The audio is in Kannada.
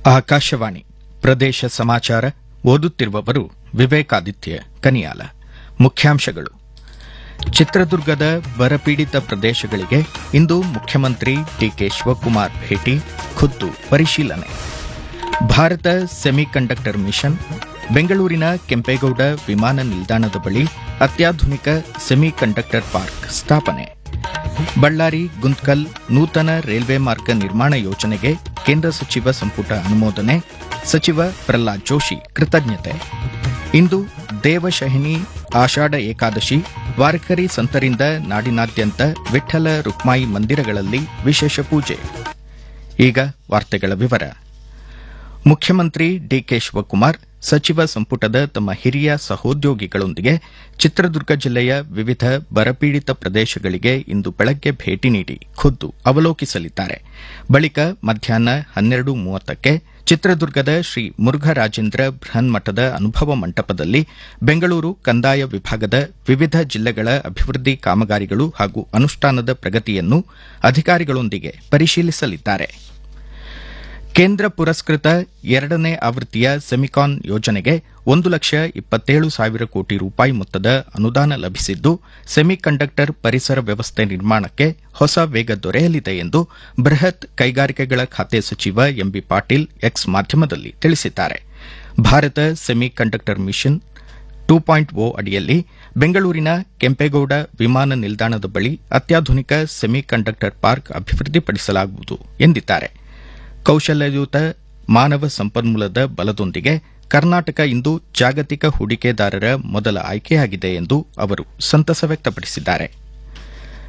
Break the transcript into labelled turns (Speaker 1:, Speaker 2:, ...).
Speaker 1: ಆಕಾಶವಾಣಿ ಪ್ರದೇಶ ಸಮಾಚಾರ ಓದುತ್ತಿರುವವರು ವಿವೇಕಾದಿತ್ಯ ಕನಿಯಾಲ ಮುಖ್ಯಾಂಶಗಳು ಚಿತ್ರದುರ್ಗದ ಬರಪೀಡಿತ ಪ್ರದೇಶಗಳಿಗೆ ಇಂದು ಮುಖ್ಯಮಂತ್ರಿ ಡಿಕೆ ಶಿವಕುಮಾರ್ ಭೇಟಿ ಖುದ್ದು ಪರಿಶೀಲನೆ ಭಾರತ ಸೆಮಿಕಂಡಕ್ಟರ್ ಮಿಷನ್ ಬೆಂಗಳೂರಿನ ಕೆಂಪೇಗೌಡ ವಿಮಾನ ನಿಲ್ದಾಣದ ಬಳಿ ಅತ್ಯಾಧುನಿಕ ಸೆಮಿಕಂಡಕ್ಟರ್ ಪಾರ್ಕ್ ಸ್ಥಾಪನೆ ಬಳ್ಳಾರಿ ಗುಂತ್ಕಲ್ ನೂತನ ರೈಲ್ವೆ ಮಾರ್ಗ ನಿರ್ಮಾಣ ಯೋಜನೆಗೆ ಕೇಂದ್ರ ಸಚಿವ ಸಂಪುಟ ಅನುಮೋದನೆ ಸಚಿವ ಪ್ರಹ್ಲಾದ್ ಜೋಶಿ ಕೃತಜ್ಞತೆ ಇಂದು ದೇವಶಹಿನಿ ಆಷಾಢ ಏಕಾದಶಿ ವಾರಕರಿ ಸಂತರಿಂದ ನಾಡಿನಾದ್ಯಂತ ವಿಠ್ಠಲ ರುಕ್ಮಾಯಿ ಮಂದಿರಗಳಲ್ಲಿ ವಿಶೇಷ ಪೂಜೆ ಈಗ ವಾರ್ತೆಗಳ ವಿವರ ಮುಖ್ಯಮಂತ್ರಿ ಡಿಕೆ ಶಿವಕುಮಾರ್ ಸಚಿವ ಸಂಪುಟದ ತಮ್ಮ ಹಿರಿಯ ಸಹೋದ್ಯೋಗಿಗಳೊಂದಿಗೆ ಚಿತ್ರದುರ್ಗ ಜಿಲ್ಲೆಯ ವಿವಿಧ ಬರಪೀಡಿತ ಪ್ರದೇಶಗಳಿಗೆ ಇಂದು ಬೆಳಗ್ಗೆ ಭೇಟಿ ನೀಡಿ ಖುದ್ದು ಅವಲೋಕಿಸಲಿದ್ದಾರೆ ಬಳಿಕ ಮಧ್ಯಾಹ್ನ ಹನ್ನೆರಡು ಮೂವತ್ತಕ್ಕೆ ಚಿತ್ರದುರ್ಗದ ಶ್ರೀ ಮುರುಘರಾಜೇಂದ್ರ ಬೃಹನ್ಮಠದ ಅನುಭವ ಮಂಟಪದಲ್ಲಿ ಬೆಂಗಳೂರು ಕಂದಾಯ ವಿಭಾಗದ ವಿವಿಧ ಜಿಲ್ಲೆಗಳ ಅಭಿವೃದ್ಧಿ ಕಾಮಗಾರಿಗಳು ಹಾಗೂ ಅನುಷ್ಠಾನದ ಪ್ರಗತಿಯನ್ನು ಅಧಿಕಾರಿಗಳೊಂದಿಗೆ ಪರಿಶೀಲಿಸಲಿದ್ದಾರೆ ಕೇಂದ್ರ ಪುರಸ್ಕೃತ ಎರಡನೇ ಆವೃತ್ತಿಯ ಸೆಮಿಕಾನ್ ಯೋಜನೆಗೆ ಒಂದು ಲಕ್ಷ ಇಪ್ಪತ್ತೇಳು ಸಾವಿರ ಕೋಟಿ ರೂಪಾಯಿ ಮೊತ್ತದ ಅನುದಾನ ಲಭಿಸಿದ್ದು ಸೆಮಿಕಂಡಕ್ಟರ್ ಪರಿಸರ ವ್ಯವಸ್ಥೆ ನಿರ್ಮಾಣಕ್ಕೆ ಹೊಸ ವೇಗ ದೊರೆಯಲಿದೆ ಎಂದು ಬೃಹತ್ ಕೈಗಾರಿಕೆಗಳ ಖಾತೆ ಸಚಿವ ಎಂಬಿ ಪಾಟೀಲ್ ಎಕ್ಸ್ ಮಾಧ್ಯಮದಲ್ಲಿ ತಿಳಿಸಿದ್ದಾರೆ Bharat semiconductor mission two point O ಅಡಿಯಲ್ಲಿ ಬೆಂಗಳೂರಿನ ಕೆಂಪೇಗೌಡ ವಿಮಾನ ನಿಲ್ದಾಣದ ಬಳಿ ಅತ್ಯಾಧುನಿಕ ಸೆಮಿಕಂಡಕ್ಟರ್ ಪಾರ್ಕ್ ಅಭಿವೃದ್ಧಿಪಡಿಸಲಾಗುವುದು ಎಂದಿದ್ದಾರೆ ಕೌಶಲ್ಯಯುತ ಮಾನವ ಸಂಪನ್ಮೂಲದ ಬಲದೊಂದಿಗೆ ಕರ್ನಾಟಕ ಇಂದು ಜಾಗತಿಕ ಹೂಡಿಕೆದಾರರ ಮೊದಲ ಆಯ್ಕೆಯಾಗಿದೆ ಎಂದು ಅವರು ಸಂತಸ ವ್ಯಕ್ತಪಡಿಸಿದ್ದಾರೆ